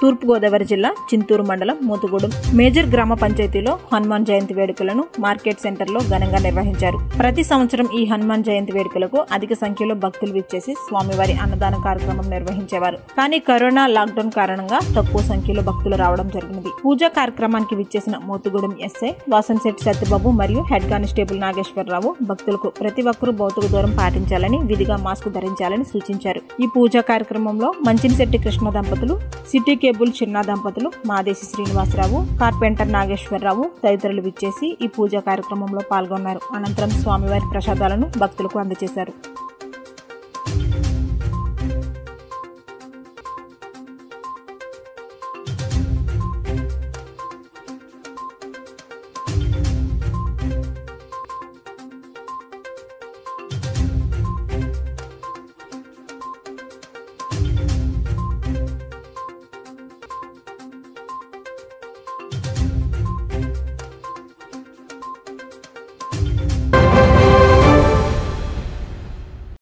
తూర్పుగోదావరి జిల్లా చింతూరు మండలం మూతుగూడెం మేజర్ గ్రామ పంచాయతీలో హనుమాన్ జయంతి వేడుకలను మార్కెట్ సెంటర్లో ఘనంగా నిర్వహించారు ప్రతి సంవత్సరం ఈ హనుమాన్ జయంతి వేడుకలకు అధిక సంఖ్యలో భక్తులు విచ్చేసి స్వామివారి అన్నదాన కార్యక్రమం నిర్వహించేవారు కానీ కరోనా లాక్డౌన్ కారణంగా తక్కువ సంఖ్యలో భక్తులు రావడం జరిగినది పూజా కార్యక్రమానికి విచ్చేసిన మూతుగూడెం ఎస్ఐ వాసంశెట్టి సత్యబాబు మరియు హెడ్ కానిస్టేబుల్ నాగేశ్వరరావు భక్తులకు ప్రతి ఒక్కరూ భౌతిక దూరం పాటించాలని విధిగా మాస్క్ ధరించాలని సూచించారు ఈ పూజా కార్యక్రమంలో మంచినిశెట్టి కృష్ణ దంపతులు సిటీ కేబుల్ చిన్న దంపతులు మాదేశి శ్రీనివాసరావు కార్పెంటర్ నాగేశ్వరరావు తదితరులు విచ్చేసి ఈ పూజా కార్యక్రమంలో పాల్గొన్నారు అనంతరం స్వామివారి ప్రసాదాలను భక్తులకు అందజేశారు